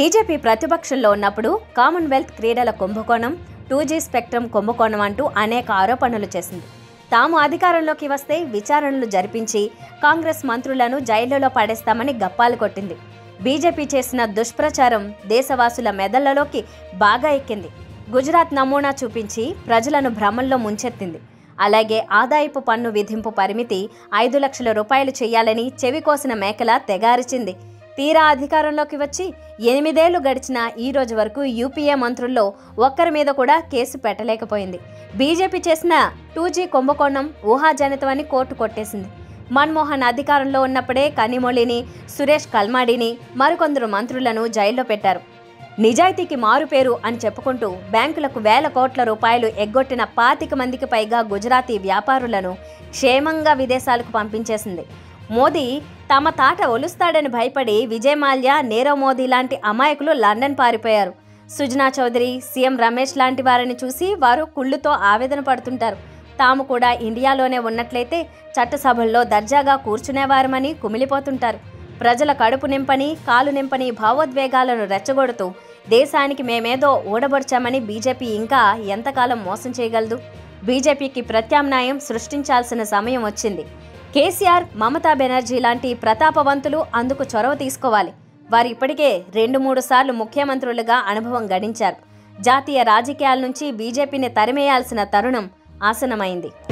BJP ప్రతిపక్షంలో ఉన్నప్పుడు Commonwealth క్రీడల కుంభకోణం టూ జీ స్పెక్ట్రమ్ కుంభకోణం అంటూ అనేక ఆరోపణలు చేసింది తాము అధికారంలోకి వస్తే విచారణలు జరిపించి కాంగ్రెస్ మంత్రులను జైళ్లలో పడేస్తామని గప్పాలు కొట్టింది బీజేపీ చేసిన దుష్ప్రచారం దేశవాసుల మెదళ్లలోకి బాగా ఎక్కింది గుజరాత్ నమూనా చూపించి ప్రజలను భ్రమంలో ముంచెత్తింది అలాగే ఆదాయపు పన్ను విధింపు పరిమితి ఐదు లక్షల రూపాయలు చేయాలని చెవి కోసిన మేకల తెగారిచింది తీరా అధికారంలోకి వచ్చి ఎనిమిదేళ్లు గడిచిన ఈ రోజు వరకు యూపీఏ మంత్రుల్లో ఒక్కరి మీద కూడా కేసు పెట్టలేకపోయింది బీజేపీ చేసిన టూ జీ కుంభకోణం ఊహాజనితమని కోర్టు కొట్టేసింది మన్మోహన్ అధికారంలో ఉన్నప్పుడే కనిమొళిని సురేష్ కల్మాడిని మరికొందరు మంత్రులను జైల్లో పెట్టారు నిజాయితీకి మారుపేరు అని చెప్పుకుంటూ బ్యాంకులకు వేల కోట్ల రూపాయలు ఎగ్గొట్టిన పాతిక మందికి పైగా గుజరాతీ వ్యాపారులను క్షేమంగా విదేశాలకు పంపించేసింది మోదీ తమ తాట ఒలుస్తాడని భయపడి విజయ్ మాల్యా నీరవ్ మోదీ లాంటి అమాయకులు లండన్ పారిపోయారు సుజనా చౌదరి సీఎం రమేష్ లాంటి వారిని చూసి వారు కుళ్ళుతో ఆవేదన పడుతుంటారు తాము కూడా ఇండియాలోనే ఉన్నట్లయితే చట్టసభల్లో దర్జాగా కూర్చునేవారమని కుమిలిపోతుంటారు ప్రజల కడుపు నింపని కాలు నింపని భావోద్వేగాలను రెచ్చగొడుతూ దేశానికి మేమేదో ఊడబొడ్చామని బీజేపీ ఇంకా ఎంతకాలం మోసం చేయగలదు బీజేపీకి ప్రత్యామ్నాయం సృష్టించాల్సిన సమయం వచ్చింది కేసీఆర్ మమతా బెనర్జీ లాంటి ప్రతాపవంతులు అందుకు చొరవ తీసుకోవాలి వారు ఇప్పటికే రెండు మూడు సార్లు ముఖ్యమంత్రులుగా అనుభవం గడించారు జాతీయ రాజకీయాల నుంచి బీజేపీని తరిమేయాల్సిన తరుణం ఆసనమైంది